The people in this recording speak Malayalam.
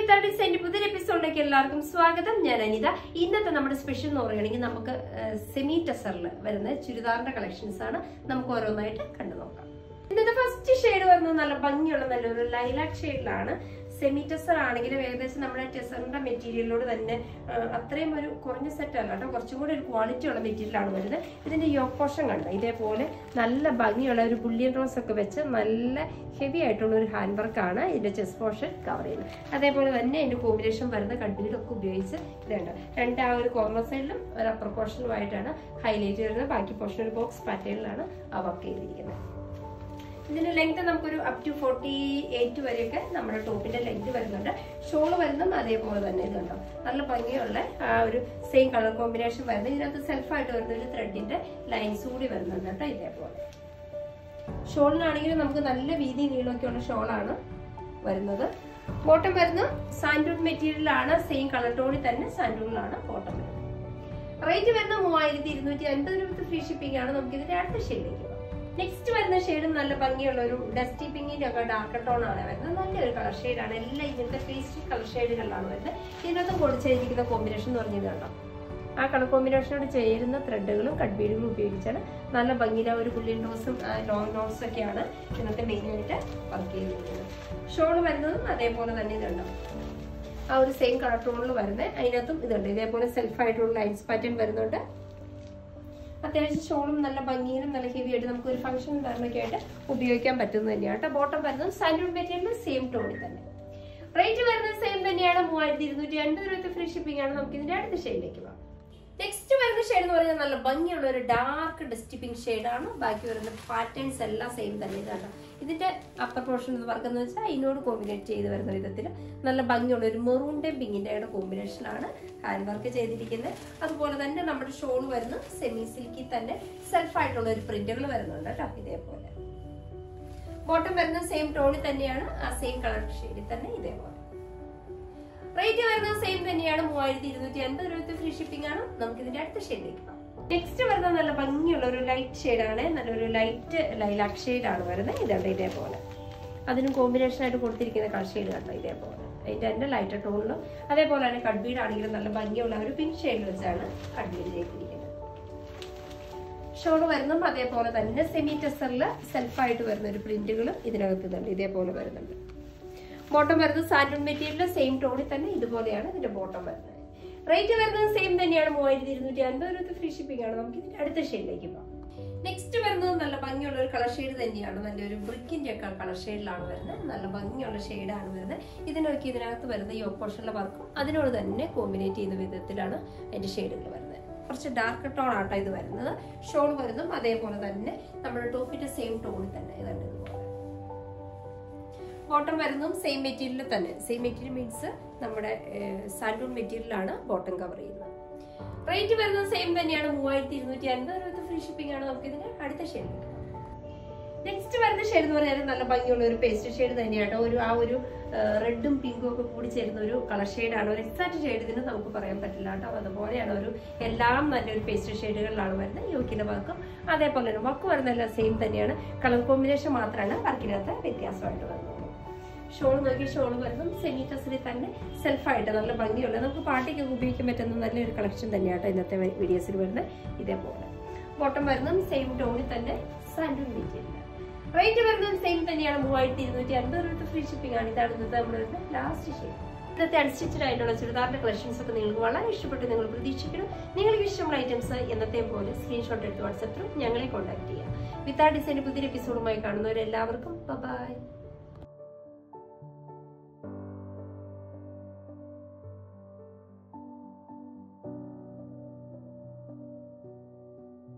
വിത്ത് ഡിസൈൻ്റെ പുതിയൊരു എപ്പിസോഡിലേക്ക് എല്ലാവർക്കും സ്വാഗതം ഞാൻ അനിത ഇന്നത്തെ നമ്മുടെ സ്പെഷ്യൽ എന്ന് പറയുകയാണെങ്കിൽ നമുക്ക് സെമി ടെസറിൽ വരുന്ന ചുരിദാറിന്റെ കളക്ഷൻസ് ആണ് നമുക്ക് ഓരോന്നായിട്ട് കണ്ടു നോക്കാം ഇന്നത്തെ ഫസ്റ്റ് ഷെയ്ഡ് വരുന്നത് നല്ല ഭംഗിയുള്ള നല്ലൊരു ലൈലാക് ഷെയ്ഡിലാണ് സെമി ടെസർ ആണെങ്കിലും ഏകദേശം നമ്മുടെ ടെസറിന്റെ മെറ്റീരിയലിനോട് തന്നെ ആ, അത്രയും ഒരു കുറഞ്ഞ സെറ്റ് അല്ല കേട്ടോ കുറച്ചും കൂടി ഒരു ക്വാളിറ്റി ഉള്ള മെറ്റീരിയലാണ് വരുന്നത് ഇതിന്റെ യോക്ക് പോർഷൻ കണ്ടോ ഇതേപോലെ നല്ല ഭംഗിയുള്ള ഒരു ബുള്ളിയൻ റോസ് ഒക്കെ വെച്ച് നല്ല ഹെവി ആയിട്ടുള്ള ഒരു ഹാൻഡ് വർക്കാണ് ഇതിന്റെ ചെസ്റ്റ് പോർഷൻ കവർ ചെയ്യുന്നത് അതേപോലെ തന്നെ അതിന്റെ കോമ്പിനേഷൻ വരുന്ന കട്ടിലൊക്കെ ഉപയോഗിച്ച് ഇതുണ്ട് രണ്ട് ആ ഒരു കോർണർ സൈഡിലും ഒരു അപ്പർ പോർഷനുമായിട്ടാണ് ഹൈലൈറ്റ് വരുന്നത് ബാക്കി പോർഷൻ ഒരു ബോക്സ് പാറ്റേണിലാണ് ആ വർക്ക് ചെയ്തിരിക്കുന്നത് ഇതിന്റെ ലെങ്ത് നമുക്കൊരു അപ് ടു ഫോർട്ടി എയ്റ്റ് വരെയൊക്കെ നമ്മുടെ ടോപ്പിന്റെ ലെങ്ത് വരുന്നുണ്ട് ഷോള് വരുന്നതും അതേപോലെ തന്നെ ഇത് കണ്ടോ നല്ല ഭംഗിയുള്ള ആ ഒരു സെയിം കളർ കോമ്പിനേഷൻ വരുന്നത് ഇതിനകത്ത് സെൽഫായിട്ട് വരുന്ന ഒരു ത്രെഡിന്റെ ലൈൻസ് കൂടി വരുന്നുണ്ട് കേട്ടോ ഇതേപോലെ ഷോളിനാണെങ്കിലും നമുക്ക് നല്ല വീതി നീളമൊക്കെയുള്ള ഷോളാണ് വരുന്നത് ബോട്ടം വരുന്ന സാൻഡൂൺ മെറ്റീരിയലാണ് സെയിം കളർ ടോണിൽ തന്നെ സാൻഡൂണിലാണ് ബോട്ടം വരുന്നത് റേറ്റ് വരുന്നത് മൂവായിരത്തി ഇരുന്നൂറ്റി അൻപത് രൂപ ഫ്രീ ഷിപ്പിംഗ് ആണ് നമുക്ക് ഇതിന്റെ അടുത്ത ഷെയ്ഡിലേക്ക് പോകാം നെക്സ്റ്റ് വരുന്ന ഷെയ്ഡും നല്ല ഭംഗിയുള്ള ഒരു ഡസ്റ്റി പിങ്കിന്റെ ഒക്കെ ഡാർക്ക് ടോൺ ആണ് വരുന്നത് നല്ലൊരു കളർ ഷെയ്ഡാണ് എല്ലാം ഇങ്ങനത്തെ പേസ്റ്റി കളർ ഷെയ്ഡുകളിലാണ് വരുന്നത് ഇതിനകത്ത് കൊടുത്തിരിക്കുന്ന കോമ്പിനേഷൻ എന്ന് പറഞ്ഞത് കണ്ടോ ആ കളർ കോമ്പിനേഷനോട് ചേരുന്ന ത്രെഡുകളും കട്ട് ബീഡുകളും ഉപയോഗിച്ചാണ് നല്ല ഭംഗിയിലെ ഒരു പുള്ളിൻ നോസും ലോങ് നോട്ട്സ് ഒക്കെയാണ് ഇന്നത്തെ മെയിനായിട്ട് വർക്ക് ചെയ്തിരിക്കുന്നത് ഷോൾ വരുന്നതും അതേപോലെ തന്നെ ഇതുണ്ടോ ആ ഒരു സെയിം കളർ ടോണിൽ വരുന്നത് അതിനകത്തും ഇതുണ്ട് ഇതേപോലെ സെൽഫ് ആയിട്ടുള്ള ലൈൻസ് പാറ്റേൺ വരുന്നുണ്ട് അത്യാവശ്യം ഷോളും നല്ല ഭംഗിയിലും നല്ല ഹെവി ആയിട്ട് നമുക്ക് ഒരു ഫംഗ്ഷൻ വരണൊക്കെ ആയിട്ട് ഉപയോഗിക്കാൻ പറ്റുന്നത് തന്നെയാണ് കേട്ടോ ബോട്ടം വരുന്നത് സാൻഡൂൺ മെറ്റീരിയൽ സെയിം ടോണിൽ തന്നെ റേറ്റ് വരുന്നത് സെയിം തന്നെയാണ് മൂവായിരത്തി ഇരുന്നൂറ്റി അൻപത് രൂപ ഫ്രീ ഷിപ്പിംഗ് ആണ് നമുക്ക് ഇതിന്റെ അടുത്ത ഷെയ്ഡിലേക്ക് പോകാം നെക്സ്റ്റ് വരുന്ന ഷെയ്ഡ് എന്ന് പറയുന്നത് നല്ല ഭംഗിയുള്ള ഒരു ഡാർക്ക് ഡസ്റ്റിപ്പിംഗ് ഷെയ്ഡാണ് ബാക്കി വരുന്ന പാറ്റേൺസ് എല്ലാം സെയിം തന്നെ ഇതാണ് ഇതിന്റെ അപ്പർ പോർഷൻ എന്ന് പറയുന്നത് വെച്ചാൽ അതിനോട് കോമ്പിനേറ്റ് ചെയ്ത് വരുന്ന വിധത്തിൽ നല്ല ഭംഗിയുള്ള ഒരു മെറൂണിന്റെയും പിങ്കിന്റെയും കോമ്പിനേഷനാണ് ഹാൻഡ് വർക്ക് ചെയ്തിരിക്കുന്നത് അതുപോലെ തന്നെ നമ്മുടെ ഷോൾ വരുന്ന സെമി സിൽക്കിൽ തന്നെ സെൽഫ് ആയിട്ടുള്ള ഒരു പ്രിന്റുകൾ വരുന്നുണ്ട് കേട്ടോ ഇതേപോലെ ബോട്ടം വരുന്ന സെയിം ടോണിൽ തന്നെയാണ് ആ സെയിം കളർ ഷെയ്ഡിൽ തന്നെ ഇതേപോലെ റേറ്റ് വരുന്നത് സെയിം തന്നെയാണ് മൂവായിരത്തി ഇരുന്നൂറ്റി അൻപത് രൂപ ഫ്രീ ഷിപ്പിംഗ് ആണ് നമുക്ക് ഇതിന്റെ അടുത്ത ഷെയ്ഡിലേക്ക് പോകാം നെക്സ്റ്റ് വരുന്നത് നല്ല ഭംഗിയുള്ള ഒരു ലൈറ്റ് ഷെയ്ഡാണ് നല്ലൊരു ലൈറ്റ് ലൈലാക്ക് ഷെയ്ഡാണ് വരുന്നത് ഇതുണ്ട് ഇതേപോലെ അതിനും കോമ്പിനേഷൻ ആയിട്ട് കൊടുത്തിരിക്കുന്ന കളർ ഷെയ്ഡ് കണ്ടോ ഇതേപോലെ അതിന്റെ തന്നെ ലൈറ്റ് ടോണിലും അതേപോലെ തന്നെ കട്ബീഡ് ആണെങ്കിലും നല്ല ഭംഗിയുള്ള ഒരു പിങ്ക് ഷെയ്ഡിൽ വെച്ചാണ് കട്ബീഡ് ചെയ്തിരിക്കുന്നത് ഷോള് വരുന്നതും അതേപോലെ തന്നെ സെമി ടെസറിൽ സെൽഫായിട്ട് വരുന്ന ഒരു പ്രിന്റുകൾ ഇതിനകത്ത് ഇതുണ്ട് ഇതേപോലെ വരുന്നുണ്ട് ബോട്ടം വരുന്നത് സാൻഡൂൺ മെറ്റീരിയൽ സെയിം ടോണിൽ തന്നെ ഇതുപോലെയാണ് ഇതിന്റെ ബോട്ടം വരുന്നത് റേറ്റ് വരുന്നത് സെയിം തന്നെയാണ് മൂവായിരത്തി ഇരുന്നൂറ്റി അൻപത് രൂപ ഫ്രീ ഷിപ്പിംഗ് ആണ് നമുക്ക് ഇതിന്റെ അടുത്ത ഷെയ്ഡിലേക്ക് പോകാം നെക്സ്റ്റ് വരുന്നത് നല്ല ഭംഗിയുള്ള ഒരു കളർ ഷെയ്ഡ് തന്നെയാണ് നല്ലൊരു ബ്രിക്കിന്റെ ഒക്കെ കളർ ഷെയ്ഡിലാണ് വരുന്നത് നല്ല ഭംഗിയുള്ള ഷെയ്ഡാണ് വരുന്നത് ഇതിനൊക്കെ ഇതിനകത്ത് വരുന്ന ഈ ഓപ്പോഷനിലെ വർക്കും അതിനോട് തന്നെ കോമ്പിനേറ്റ് ചെയ്യുന്ന വിധത്തിലാണ് അതിന്റെ ഷെയ്ഡുകൾ വരുന്നത് കുറച്ച് ഡാർക്ക് ടോൺ ആട്ടോ ഇത് വരുന്നത് ഷോൾ വരുന്നതും അതേപോലെ തന്നെ നമ്മുടെ ടോപ്പിന്റെ സെയിം ടോണിൽ തന്നെ ഇതുണ്ട് ഇതുപോലെ ബോട്ടം വരുന്നതും സെയിം മെറ്റീരിയൽ തന്നെ സെയിം മെറ്റീരിയൽ മീൻസ് നമ്മുടെ സാൻഡൂൺ മെറ്റീരിയലാണ് ബോട്ടം കവർ ചെയ്യുന്നത് റേറ്റ് വരുന്നത് സെയിം തന്നെയാണ് മൂവായിരത്തി ഇരുന്നൂറ്റി അൻപത് രൂപ ഫ്രീ ഷിപ്പിംഗ് ആണ് നമുക്ക് ഇതിന്റെ അടുത്ത ഷെയ്ഡ് നെക്സ്റ്റ് വരുന്ന ഷെയ്ഡ് എന്ന് പറഞ്ഞാൽ നല്ല ഭംഗിയുള്ള ഒരു പേസ്റ്റ് ഷെയ്ഡ് തന്നെയാണ് ഒരു ആ ഒരു റെഡും പിങ്കും ഒക്കെ കൂടി ചേരുന്ന ഒരു കളർ ഷെയ്ഡാണ് ഒരു എക്സാക്ട് ഷെയ്ഡ് ഇതിന് നമുക്ക് പറയാൻ പറ്റില്ല കേട്ടോ അതുപോലെയാണ് ഒരു എല്ലാം നല്ലൊരു പേസ്റ്റ് ഷെയ്ഡുകളിലാണ് വരുന്നത് യോക്കിന്റെ വർക്കും അതേപോലെ തന്നെ വർക്ക് വരുന്ന എല്ലാം സെയിം തന്നെയാണ് കളർ കോമ്പിനേഷൻ മാത്രമാണ് വർക്കിനകത്ത് വ്യത്യാസമായിട്ട് വരുന്നത് ഷോൾ നോക്കി ഷോൾ വരുന്നത് സെമി ടസിൽ തന്നെ സെൽഫായിട്ട് നല്ല ഭംഗിയുള്ള നമുക്ക് പാർട്ടിക്ക് ഉപയോഗിക്കാൻ പറ്റുന്ന നല്ലൊരു കളക്ഷൻ തന്നെയാട്ടോ ഇന്നത്തെ വീഡിയോസിൽ വരുന്നത് ഇതേപോലെ ബോട്ടം വരുന്നതും സെയിം ടോണിൽ തന്നെ സാൻഡൂൺ മെറ്റീരിയൽ റേറ്റ് വരുന്നത് സെയിം തന്നെയാണ് മൂവായിരത്തി ഇരുന്നൂറ്റി അൻപത് രൂപ ഫ്രീ ഷിപ്പിംഗ് ആണ് ഇതാണ് ഇന്നത്തെ നമ്മുടെ വരുന്നത് ലാസ്റ്റ് ഷെയ്ഡ് ഇന്നത്തെ അൺസ്റ്റിച്ചഡ് ആയിട്ടുള്ള ചുരിദാറിന്റെ കളക്ഷൻസ് ഒക്കെ നിങ്ങൾക്ക് വളരെ ഇഷ്ടപ്പെട്ട് നിങ്ങൾ പ്രതീക്ഷിക്കണം നിങ്ങൾക്ക് ഇഷ്ടമുള്ള ഐറ്റംസ് എന്നത്തെയും പോലെ സ്ക്രീൻഷോട്ട് എടുത്ത് വാട്സപ്പ് ത്രൂ ഞങ്ങളെ കോൺടാക്ട് ചെയ്യാം വിത്ത് ആ ഡിസൈൻ പുതിയ എപ്പിസോഡുമായി കാണുന്നവരെല്ലാവർക്കും ബൈ